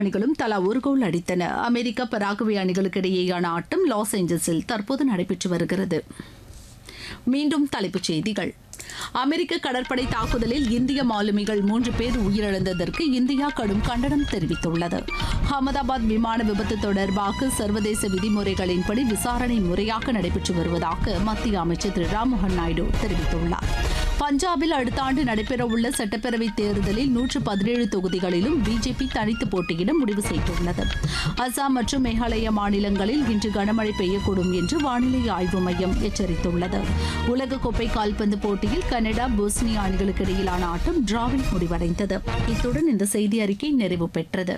அணிகளும் தலா ஒரு கோல் அடித்தன அமெரிக்கா பராகுவே அணிகளுக்கு இடையேயான ஆட்டம் லாஸ் ஏஞ்சல்ஸில் தற்போது நடைபெற்று வருகிறது மீண்டும் தலைப்புச் செய்திகள் அமெரிக்க கடற்படை தாக்குதலில் இந்திய மாலுமிகள் மூன்று பேர் உயிரிழந்ததற்கு இந்தியா கடும் கண்டனம் தெரிவித்துள்ளது அகமதாபாத் விமான விபத்து தொடர்பாக சர்வதேச விதிமுறைகளின்படி விசாரணை முறையாக நடைபெற்று வருவதாக மத்திய அமைச்சர் திரு ராம்மோகன் நாயுடு தெரிவித்துள்ளார் பஞ்சாபில் அடுத்த ஆண்டு நடைபெறவுள்ள சட்டப்பேரவைத் தேர்தலில் நூற்று பதினேழு தொகுதிகளிலும் பிஜேபி தனித்து போட்டியிட முடிவு செய்துள்ளது அசாம் மற்றும் மேகாலய மாநிலங்களில் இன்று கனமழை பெய்யக்கூடும் என்று வானிலை ஆய்வு மையம் எச்சரித்துள்ளது உலகக்கோப்பை கால்பந்து போட்டியில் கனடா போஸ்னியா அணிகளுக்கு இடையிலான ஆட்டம் டிராவில் முடிவடைந்தது இத்துடன் இந்த செய்தி அறிக்கை நிறைவு பெற்றது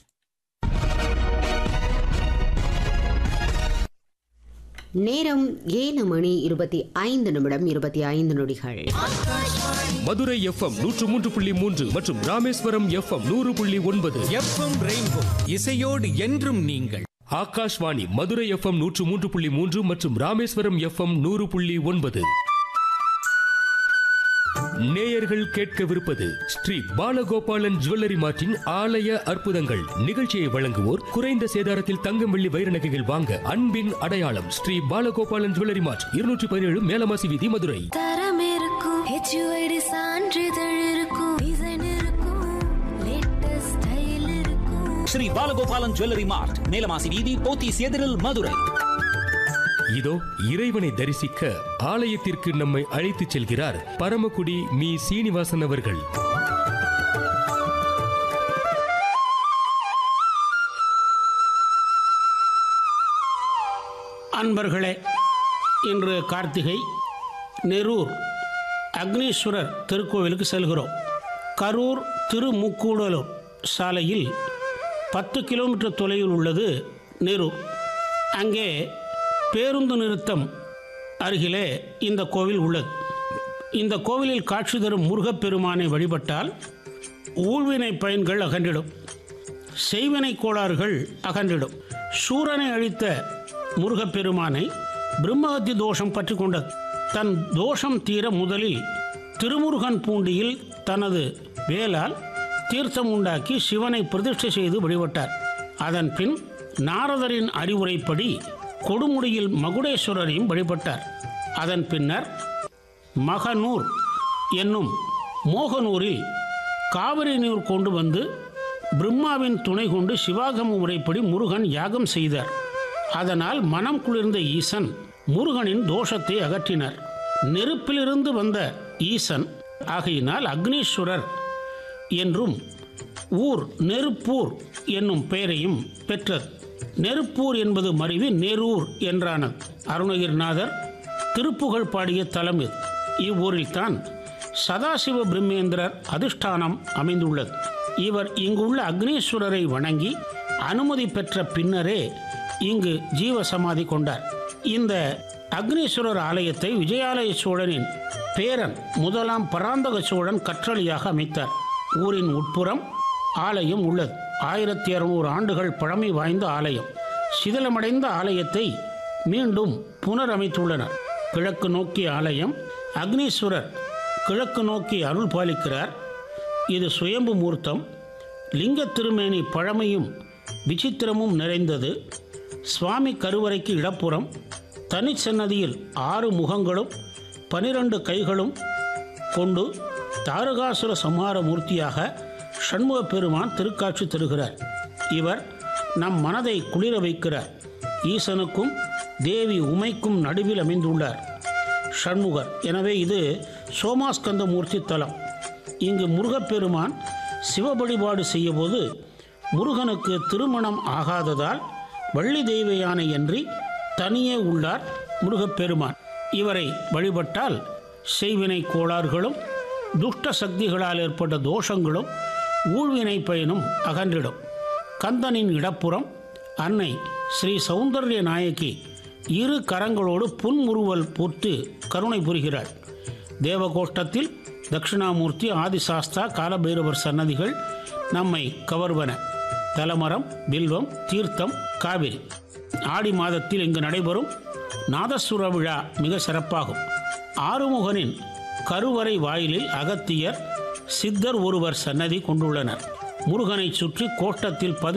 நேரம் ஏழு மணி இருபத்தி ஐந்து நிமிடம் இருபத்தி ஐந்து நொடிகள் மதுரை எஃப்எம் நூற்று மூன்று புள்ளி மூன்று மற்றும் ராமேஸ்வரம் எஃப்எம் நூறு புள்ளி ஒன்பது எஃப்எம் ரெயின்போ இசையோடு என்றும் நீங்கள் ஆகாஷ்வாணி மதுரை எஃப்எம் நூற்று மூன்று புள்ளி மூன்று மற்றும் ராமேஸ்வரம் எஃப்எம் நூறு புள்ளி ஒன்பது நேயர்கள் கேட்கவிருப்பது ஸ்ரீ பாலகோபாலன் ஜுவல்லரி மார்ட்டின் ஆலய அற்புதங்கள் நிகழ்ச்சியை வழங்குவோர் குறைந்த சேதாரத்தில் தங்கம் வெள்ளி வைர நகைகள் வாங்க அன்பின் அடையாளம் ஸ்ரீ பாலகோபாலன் ஜுவல்லரி மார்ட் இருநூற்றி பதினேழு மேலமாசி வீதி மதுரை தரம் இருக்கும் ஹெச்யூஐடி சான்றிதழ் இருக்கும் டிசைன் இருக்கும் லேட்டஸ்ட் ஸ்டைல் இருக்கும் ஸ்ரீ பாலகோபாலன் ஜுவல்லரி மார்ட் மேலமாசி வீதி போத்தீஸ் எதிரில் மதுரை இதோ இறைவனை தரிசிக்க ஆலயத்திற்கு நம்மை அழைத்துச் செல்கிறார் பரமக்குடி மீ சீனிவாசன் அவர்கள் அன்பர்களே இன்று கார்த்திகை நெரூர் அக்னீஸ்வரர் திருக்கோவிலுக்கு செல்கிறோம் கரூர் திருமுக்கூடலூர் சாலையில் பத்து கிலோமீட்டர் தொலைவில் உள்ளது நெரூர் அங்கே பேருந்து நிறுத்தம் அருகிலே இந்த கோவில் உள்ளது இந்த கோவிலில் காட்சி தரும் முருகப்பெருமானை வழிபட்டால் ஊழ்வினை பயன்கள் அகன்றிடும் செய்வினை கோளாறுகள் அகன்றிடும் சூரனை அழித்த முருகப்பெருமானை பிரம்மஹத்தி தோஷம் பற்றி கொண்டது தன் தோஷம் தீர முதலில் திருமுருகன் பூண்டியில் தனது வேலால் தீர்த்தம் உண்டாக்கி சிவனை பிரதிஷ்டை செய்து வழிபட்டார் அதன் பின் நாரதரின் அறிவுரைப்படி கொடுமுடியில் மகுடேஸ்வரரையும் வழிபட்டார் அதன் பின்னர் மகனூர் என்னும் மோகனூரில் காவிரி நீர் கொண்டு வந்து பிரம்மாவின் துணை கொண்டு சிவாகம முறைப்படி முருகன் யாகம் செய்தார் அதனால் மனம் குளிர்ந்த ஈசன் முருகனின் தோஷத்தை அகற்றினார் நெருப்பிலிருந்து வந்த ஈசன் ஆகையினால் அக்னீஸ்வரர் என்றும் ஊர் நெருப்பூர் என்னும் பெயரையும் பெற்றது நெருப்பூர் என்பது மறைவி நெரூர் என்றானது அருணகிரிநாதர் திருப்புகழ் பாடிய தலம் இது இவ்வூரில் தான் சதாசிவ பிரம்மேந்திரர் அதிஷ்டானம் அமைந்துள்ளது இவர் இங்குள்ள அக்னீஸ்வரரை வணங்கி அனுமதி பெற்ற பின்னரே இங்கு ஜீவ சமாதி கொண்டார் இந்த அக்னீஸ்வரர் ஆலயத்தை விஜயாலய சோழனின் பேரன் முதலாம் பராந்தக சோழன் கற்றளியாக அமைத்தார் ஊரின் உட்புறம் ஆலயம் உள்ளது ஆயிரத்தி இருநூறு ஆண்டுகள் பழமை வாய்ந்த ஆலயம் சிதிலமடைந்த ஆலயத்தை மீண்டும் புனரமைத்துள்ளனர் கிழக்கு நோக்கிய ஆலயம் அக்னீஸ்வரர் கிழக்கு நோக்கி அருள் பாலிக்கிறார் இது சுயம்பு மூர்த்தம் லிங்க திருமேனி பழமையும் விசித்திரமும் நிறைந்தது சுவாமி கருவறைக்கு இடப்புறம் தனிச்சன்னதியில் ஆறு முகங்களும் பனிரெண்டு கைகளும் கொண்டு தாரகாசுர சம்ஹார மூர்த்தியாக சண்முக பெருமான் திருக்காட்சி தருகிறார் இவர் நம் மனதை குளிர வைக்கிறார் ஈசனுக்கும் தேவி உமைக்கும் நடுவில் அமைந்துள்ளார் சண்முகர் எனவே இது சோமாஸ்கந்த மூர்த்தி தலம் இங்கு முருகப்பெருமான் சிவ வழிபாடு செய்யபோது முருகனுக்கு திருமணம் ஆகாததால் வள்ளி தெய்வ யானை என்று தனியே உள்ளார் முருகப்பெருமான் இவரை வழிபட்டால் செய்வினை கோளாறுகளும் துஷ்ட சக்திகளால் ஏற்பட்ட தோஷங்களும் ஊழ்வினை பயனும் அகன்றிடும் கந்தனின் இடப்புறம் அன்னை ஸ்ரீ சௌந்தர்ய நாயகி இரு கரங்களோடு புன்முறுவல் பூத்து கருணை புரிகிறாள் தேவகோஷ்டத்தில் தட்சிணாமூர்த்தி ஆதிசாஸ்தா காலபைரவர் சன்னதிகள் நம்மை கவர்வன தலமரம் பில்வம் தீர்த்தம் காவிரி ஆடி மாதத்தில் இங்கு நடைபெறும் நாதசுர விழா மிக சிறப்பாகும் ஆறுமுகனின் கருவறை வாயிலில் அகத்தியர் சித்தர் ஒருவர் சன்னதி கொண்டுள்ளனர் முருகனை சுற்றி கோட்டத்தில் பதி